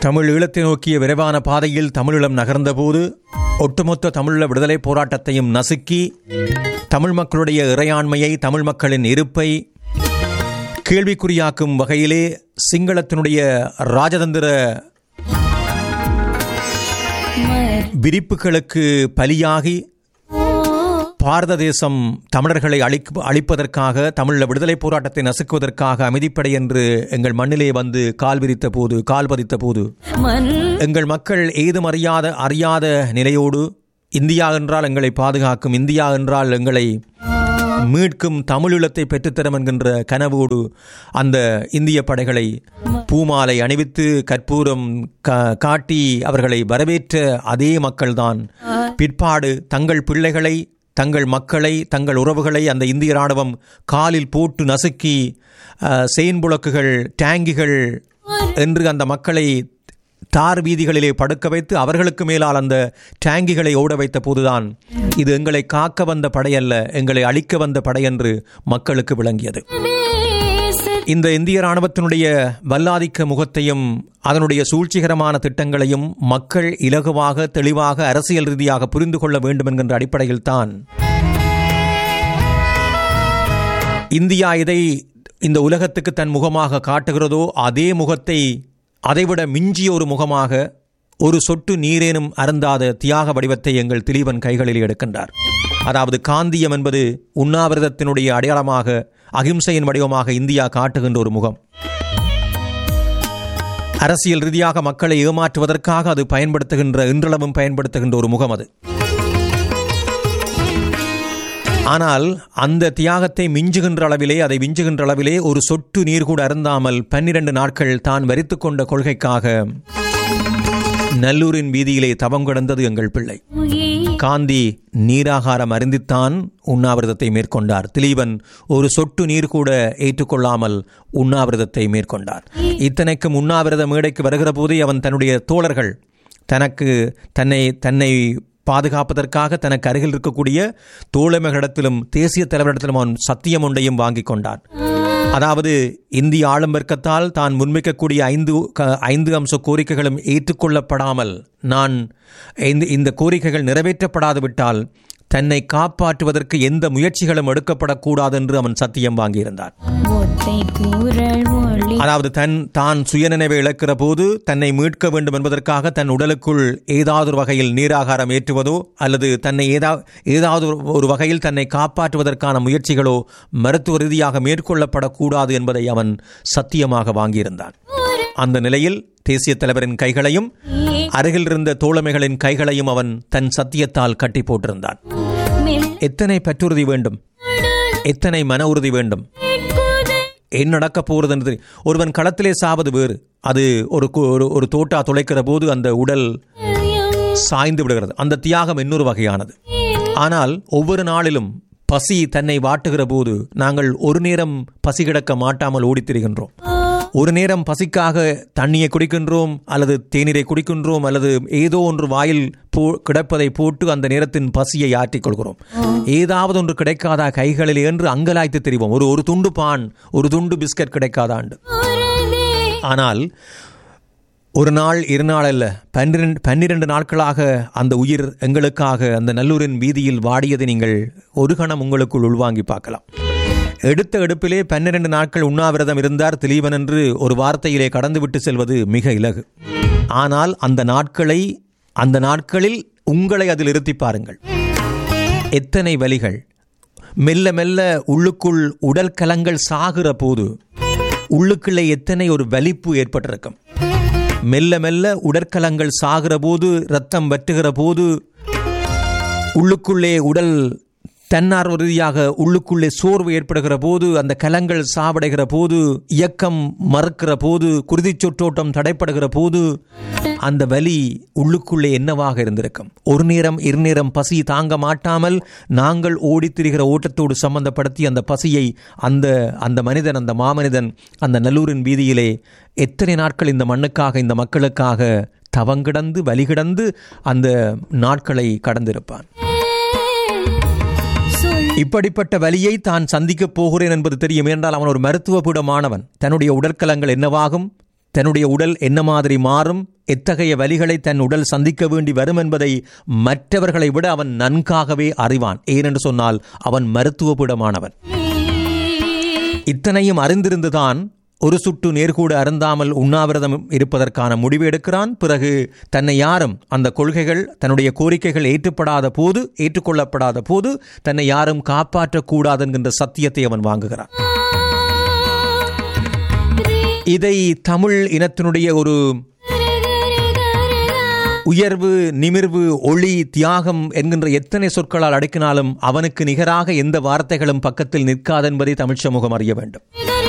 தமிழ் ஈழத்தை நோக்கிய விரைவான பாதையில் தமிழீழம் நகர்ந்தபோது ஒட்டுமொத்த தமிழீழ விடுதலை போராட்டத்தையும் நசுக்கி தமிழ் மக்களுடைய இறையாண்மையை தமிழ் மக்களின் இருப்பை கேள்விக்குறியாக்கும் வகையிலே சிங்களத்தினுடைய ராஜதந்திர விரிப்புகளுக்கு பலியாகி பாரத தேசம் தமிழர்களை அழிக்க அழிப்பதற்காக தமிழ விடுதலை போராட்டத்தை நசுக்குவதற்காக அமைதிப்படை என்று எங்கள் மண்ணிலே வந்து கால் விரித்த போது கால் பதித்த போது எங்கள் மக்கள் ஏதும் அறியாத அறியாத நிலையோடு இந்தியா என்றால் எங்களை பாதுகாக்கும் இந்தியா என்றால் எங்களை மீட்கும் தமிழீழத்தை பெற்றுத்தரும் என்கின்ற கனவோடு அந்த இந்திய படைகளை பூமாலை அணிவித்து கற்பூரம் காட்டி அவர்களை வரவேற்ற அதே மக்கள்தான் பிற்பாடு தங்கள் பிள்ளைகளை தங்கள் மக்களை தங்கள் உறவுகளை அந்த இந்திய ராணுவம் காலில் போட்டு நசுக்கி செயின் புழக்குகள் டேங்கிகள் என்று அந்த மக்களை தார் வீதிகளிலே படுக்க வைத்து அவர்களுக்கு மேலால் அந்த டேங்கிகளை ஓட வைத்த போதுதான் இது எங்களை காக்க வந்த படையல்ல எங்களை அழிக்க வந்த படையென்று மக்களுக்கு விளங்கியது இந்த இந்திய ராணுவத்தினுடைய வல்லாதிக்க முகத்தையும் அதனுடைய சூழ்ச்சிகரமான திட்டங்களையும் மக்கள் இலகுவாக தெளிவாக அரசியல் ரீதியாக புரிந்து கொள்ள வேண்டும் என்கின்ற அடிப்படையில் தான் இந்தியா இதை இந்த உலகத்துக்கு தன் முகமாக காட்டுகிறதோ அதே முகத்தை அதைவிட மிஞ்சிய ஒரு முகமாக ஒரு சொட்டு நீரேனும் அருந்தாத தியாக வடிவத்தை எங்கள் திலீபன் கைகளில் எடுக்கின்றார் அதாவது காந்தியம் என்பது உண்ணாவிரதத்தினுடைய அடையாளமாக அகிம்சையின் வடிவமாக இந்தியா காட்டுகின்ற ஒரு முகம் அரசியல் ரீதியாக மக்களை ஏமாற்றுவதற்காக அது பயன்படுத்துகின்ற இன்றளவும் பயன்படுத்துகின்ற ஒரு முகம் அது ஆனால் அந்த தியாகத்தை மிஞ்சுகின்ற அளவிலே அதை விஞ்சுகின்ற அளவிலே ஒரு சொட்டு நீர் கூட அருந்தாமல் பன்னிரண்டு நாட்கள் தான் வரித்து கொண்ட கொள்கைக்காக நல்லூரின் வீதியிலே தவம் கிடந்தது எங்கள் பிள்ளை காந்தி நீராகாரம் அருந்தித்தான் உண்ணாவிரதத்தை மேற்கொண்டார் திலீபன் ஒரு சொட்டு நீர் கூட ஏற்றுக்கொள்ளாமல் உண்ணாவிரதத்தை மேற்கொண்டார் இத்தனைக்கும் உண்ணாவிரத மேடைக்கு வருகிற போதே அவன் தன்னுடைய தோழர்கள் தனக்கு தன்னை தன்னை பாதுகாப்பதற்காக தனக்கு அருகில் இருக்கக்கூடிய தோழமைகளிடத்திலும் தேசிய தலைவரிடத்திலும் அவன் சத்தியம் ஒன்றையும் வாங்கிக் கொண்டான் அதாவது இந்திய ஆளும் வர்க்கத்தால் தான் முன்வைக்கக்கூடிய ஐந்து ஐந்து அம்ச கோரிக்கைகளும் ஏற்றுக்கொள்ளப்படாமல் நான் இந்த கோரிக்கைகள் நிறைவேற்றப்படாது விட்டால் தன்னை காப்பாற்றுவதற்கு எந்த முயற்சிகளும் எடுக்கப்படக்கூடாது என்று அவன் சத்தியம் வாங்கியிருந்தான் அதாவது தன் தான் சுயநினைவை இழக்கிற போது தன்னை மீட்க வேண்டும் என்பதற்காக தன் உடலுக்குள் ஏதாவது ஒரு வகையில் நீராகாரம் ஏற்றுவதோ அல்லது தன்னை ஏதா ஏதாவது ஒரு வகையில் தன்னை காப்பாற்றுவதற்கான முயற்சிகளோ மருத்துவ ரீதியாக மேற்கொள்ளப்படக்கூடாது என்பதை அவன் சத்தியமாக வாங்கியிருந்தான் அந்த நிலையில் தேசிய தலைவரின் கைகளையும் அருகில் இருந்த தோழமைகளின் கைகளையும் அவன் தன் சத்தியத்தால் கட்டி போட்டிருந்தான் எத்தனை பற்றுறுதி வேண்டும் எத்தனை மன உறுதி வேண்டும் என்ன நடக்க போகிறது என்று ஒருவன் களத்திலே சாவது வேறு அது ஒரு ஒரு தோட்டா துளைக்கிற போது அந்த உடல் சாய்ந்து விடுகிறது அந்த தியாகம் இன்னொரு வகையானது ஆனால் ஒவ்வொரு நாளிலும் பசி தன்னை வாட்டுகிற போது நாங்கள் ஒரு நேரம் பசி கிடக்க மாட்டாமல் ஓடித் திரிகின்றோம் ஒரு நேரம் பசிக்காக தண்ணியை குடிக்கின்றோம் அல்லது தேநீரை குடிக்கின்றோம் அல்லது ஏதோ ஒன்று வாயில் போ கிடப்பதை போட்டு அந்த நேரத்தின் பசியை ஆற்றிக் கொள்கிறோம் ஏதாவது ஒன்று கிடைக்காதா கைகளில் என்று அங்கலாய்த்து தெரிவோம் ஒரு ஒரு துண்டு பான் ஒரு துண்டு பிஸ்கட் கிடைக்காதாண்டு ஆனால் ஒரு நாள் இரு நாள் அல்ல பன்னிரண்டு பன்னிரண்டு நாட்களாக அந்த உயிர் எங்களுக்காக அந்த நல்லூரின் வீதியில் வாடியதை நீங்கள் ஒரு கணம் உங்களுக்குள் உள்வாங்கி பார்க்கலாம் எடுத்த எடுப்பிலே பன்னிரண்டு நாட்கள் உண்ணாவிரதம் இருந்தார் திலீபன் என்று ஒரு வார்த்தையிலே கடந்துவிட்டு செல்வது மிக இலகு ஆனால் அந்த நாட்களை அந்த நாட்களில் உங்களை அதில் இருத்தி பாருங்கள் எத்தனை வலிகள் மெல்ல மெல்ல உள்ளுக்குள் உடல் கலங்கள் சாகிற போது உள்ளுக்குள்ளே எத்தனை ஒரு வலிப்பு ஏற்பட்டிருக்கும் மெல்ல மெல்ல உடற்கலங்கள் சாகிற போது ரத்தம் வற்றுகிற போது உள்ளுக்குள்ளே உடல் தன்னார்வ ரீதியாக உள்ளுக்குள்ளே சோர்வு ஏற்படுகிற போது அந்த கலங்கள் சாவடைகிற போது இயக்கம் மறுக்கிற போது குருதி சொற்றோட்டம் தடைப்படுகிற போது அந்த வலி உள்ளுக்குள்ளே என்னவாக இருந்திருக்கும் ஒரு நேரம் இரு நேரம் பசி தாங்க மாட்டாமல் நாங்கள் ஓடித்திரிகிற ஓட்டத்தோடு சம்பந்தப்படுத்தி அந்த பசியை அந்த அந்த மனிதன் அந்த மாமனிதன் அந்த நல்லூரின் வீதியிலே எத்தனை நாட்கள் இந்த மண்ணுக்காக இந்த மக்களுக்காக தவங்கிடந்து வலிகிடந்து அந்த நாட்களை கடந்திருப்பான் இப்படிப்பட்ட வலியை தான் சந்திக்கப் போகிறேன் என்பது தெரியும் என்றால் அவன் ஒரு மருத்துவ பீட மாணவன் தன்னுடைய உடற்கலங்கள் என்னவாகும் தன்னுடைய உடல் என்ன மாதிரி மாறும் எத்தகைய வலிகளை தன் உடல் சந்திக்க வேண்டி வரும் என்பதை மற்றவர்களை விட அவன் நன்காகவே அறிவான் ஏனென்று சொன்னால் அவன் மருத்துவபீடமானவன் இத்தனையும் அறிந்திருந்துதான் ஒரு சுட்டு நேர்கூட அருந்தாமல் உண்ணாவிரதம் இருப்பதற்கான முடிவு எடுக்கிறான் பிறகு தன்னை யாரும் அந்த கொள்கைகள் தன்னுடைய கோரிக்கைகள் ஏற்றுப்படாத போது ஏற்றுக்கொள்ளப்படாத போது தன்னை யாரும் காப்பாற்றக்கூடாது என்கின்ற சத்தியத்தை அவன் வாங்குகிறான் இதை தமிழ் இனத்தினுடைய ஒரு உயர்வு நிமிர்வு ஒளி தியாகம் என்கின்ற எத்தனை சொற்களால் அடக்கினாலும் அவனுக்கு நிகராக எந்த வார்த்தைகளும் பக்கத்தில் நிற்காதென்பதை தமிழ் சமூகம் அறிய வேண்டும்